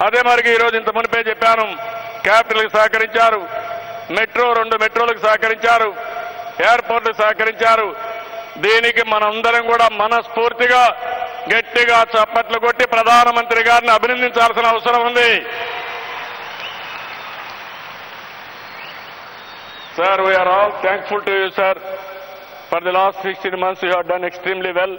అదే మరికి ఈరోజు ఇంత మునిపే చెప్పాను క్యాపిటల్కి సహకరించారు మెట్రో రెండు మెట్రోలకు సహకరించారు ఎయిర్పోర్ట్లకు సహకరించారు దీనికి మనందరం కూడా మనస్ఫూర్తిగా గట్టిగా చప్పట్లు కొట్టి ప్రధానమంత్రి గారిని అభినందించాల్సిన అవసరం ఉంది sir we are all thankful to you sir for the last sixteen months you have done extremely well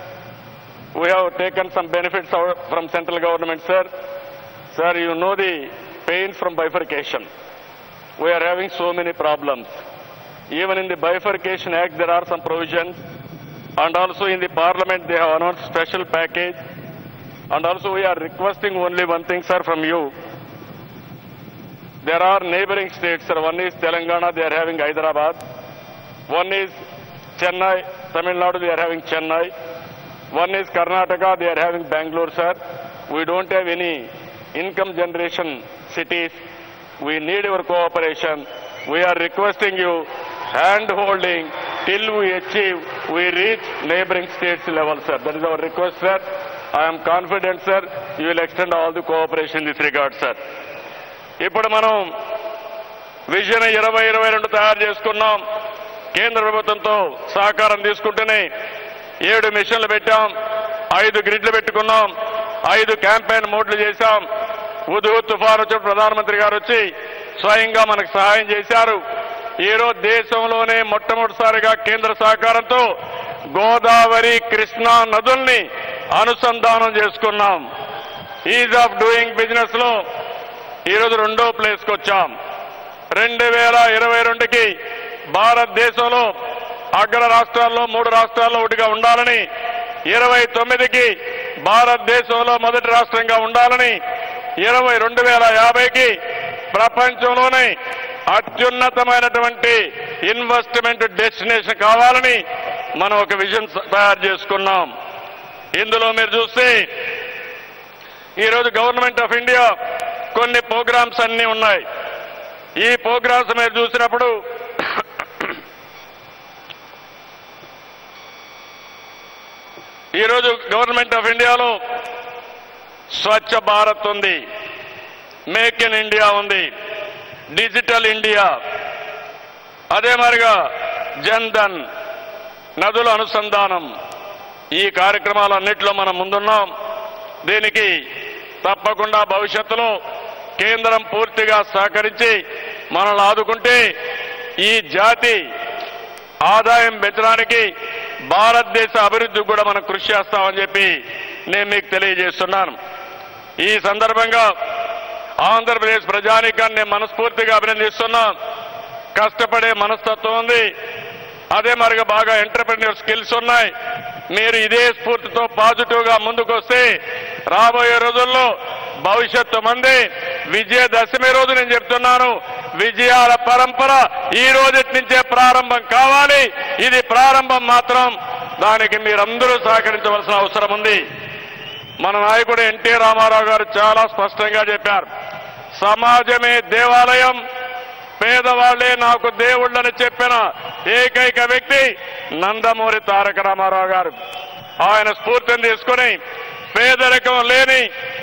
we have taken some benefits out from central government, sir. Sir, you know the pain from bifurcation. We are having so many problems. Even in the Bifurcation Act, there are some provisions. And also in the Parliament, they have announced special package. And also we are requesting only one thing, sir, from you. There are neighboring states, sir. One is Telangana, they are having Hyderabad. One is Chennai, Tamil Nadu, they are having Chennai. One is Karnataka, they are having Bangalore, sir. We don't have any income generation cities. We need your cooperation. We are requesting you hand holding till we achieve, we reach neighboring states level, sir. That is our request, sir. I am confident, sir, you will extend all the cooperation in this regard, sir. ఇప్పుడు మనం vision ఇరవై ఇరవై రెండు తయారు చేసుకున్నాం కేంద్ర ప్రభుత్వంతో సహకారం తీసుకుంటేనే ఏడు మిషన్లు పెట్టాం ఐదు గ్రిడ్లు పెట్టుకున్నాం ఐదు క్యాంపెయిన్ మోడ్లు చేశాం ఉదు తుఫాన్ వచ్చి ప్రధానమంత్రి గారు వచ్చి స్వయంగా మనకు సహాయం చేశారు ఈరోజు దేశంలోనే మొట్టమొదటిసారిగా కేంద్ర సహకారంతో గోదావరి కృష్ణా నదుల్ని అనుసంధానం చేసుకున్నాం ఈజ్ ఆఫ్ డూయింగ్ బిజినెస్ లో ఈరోజు రెండో ప్లేస్కి వచ్చాం రెండు వేల ఇరవై రెండుకి భారతదేశంలో అగ్ర రాష్ట్రాల్లో మూడు రాష్ట్రాల్లో ఒకటిగా ఉండాలని ఇరవై తొమ్మిదికి భారతదేశంలో మొదటి రాష్ట్రంగా ఉండాలని ఇరవై రెండు వేల యాభైకి ప్రపంచంలోనే అత్యున్నతమైనటువంటి ఇన్వెస్ట్మెంట్ డెస్టినేషన్ కావాలని మనం ఒక విజన్ తయారు చేసుకున్నాం ఇందులో మీరు చూస్తే ఈరోజు గవర్నమెంట్ ఆఫ్ ఇండియా కొన్ని ప్రోగ్రామ్స్ అన్ని ఉన్నాయి ఈ ప్రోగ్రామ్స్ మీరు చూసినప్పుడు ఈరోజు గవర్నమెంట్ ఆఫ్ ఇండియాలో స్వచ్ఛ భారత్ ఉంది మేక్ ఇన్ ఇండియా ఉంది డిజిటల్ ఇండియా అదే మరిగా జన్ధన్ నదుల అనుసంధానం ఈ కార్యక్రమాలన్నింటిలో మనం ముందున్నాం దీనికి తప్పకుండా భవిష్యత్తులో కేంద్రం పూర్తిగా సహకరించి మనల్ని ఆదుకుంటే ఈ జాతి ఆదాయం పెంచడానికి భారతదేశ అభివృద్ధికి కూడా మనం కృషి చేస్తామని చెప్పి నేను మీకు తెలియజేస్తున్నాను ఈ సందర్భంగా ఆంధ్రప్రదేశ్ ప్రజానీకాన్ని నేను మనస్ఫూర్తిగా అభినందిస్తున్నా కష్టపడే మనస్తత్వం ఉంది అదే మరిగా బాగా ఎంటర్ప్రెన్యూర్ స్కిల్స్ ఉన్నాయి మీరు ఇదే స్ఫూర్తితో పాజిటివ్ గా ముందుకొస్తే రాబోయే రోజుల్లో భవిష్యత్తు మంది విజయదశమి రోజు నేను చెప్తున్నాను విజయాల పరంపర ఈ రోజు నుంచే ప్రారంభం కావాలి ఇది ప్రారంభం మాత్రం దానికి మీరందరూ సహకరించవలసిన అవసరం ఉంది మన నాయకుడు ఎన్టీ రామారావు గారు చాలా స్పష్టంగా చెప్పారు సమాజమే దేవాలయం పేదవాళ్లే నాకు దేవుళ్ళని చెప్పిన ఏకైక వ్యక్తి నందమూరి తారక రామారావు గారు ఆయన స్ఫూర్తిని తీసుకుని పేదరికం లేని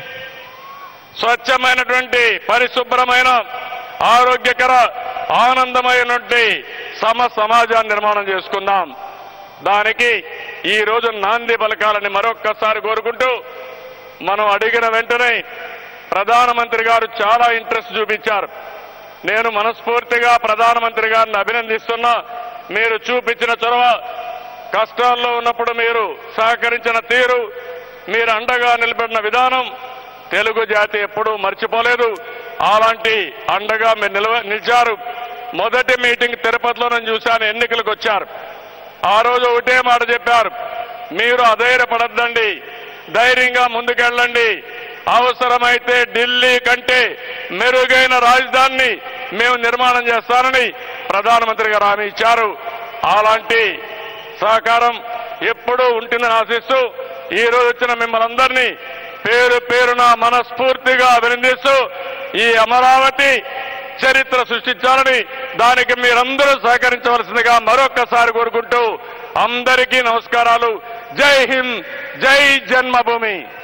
స్వచ్ఛమైనటువంటి పరిశుభ్రమైన ఆరోగ్యకర ఆనందమైనటువంటి సమ సమాజాన్ని నిర్మాణం చేసుకుందాం దానికి ఈ రోజు నాంది పలకాలని మరొక్కసారి కోరుకుంటూ మనం అడిగిన వెంటనే ప్రధానమంత్రి గారు చాలా ఇంట్రెస్ట్ చూపించారు నేను మనస్ఫూర్తిగా ప్రధానమంత్రి గారిని అభినందిస్తున్నా మీరు చూపించిన చొరవ కష్టాల్లో ఉన్నప్పుడు మీరు సహకరించిన తీరు మీరు అండగా నిలబడిన విధానం తెలుగు జాతి ఎప్పుడూ మర్చిపోలేదు అలాంటి అండగా మీరు నిలవ నిలిచారు మొదటి మీటింగ్ తిరుపతిలో నేను చూశాను ఎన్నికలకు వచ్చారు ఆ రోజు ఒకటే మాట చెప్పారు మీరు అధైర్యపడద్దండి ధైర్యంగా ముందుకెళ్ళండి అవసరమైతే ఢిల్లీ కంటే మెరుగైన రాజధానిని మేము నిర్మాణం చేస్తానని ప్రధానమంత్రి గారు హామీ ఇచ్చారు అలాంటి సహకారం ఎప్పుడూ ఉంటుందని ఆశిస్తూ ఈ రోజు వచ్చిన మిమ్మల్ని అందరినీ పేరు పేరున మనస్ఫూర్తిగా అభినందిస్తూ ఈ అమరావతి చరిత్ర సృష్టించాలని దానికి మీరందరూ సహకరించవలసిందిగా మరొక్కసారి కోరుకుంటూ అందరికీ నమస్కారాలు జై హింద్ జై జన్మభూమి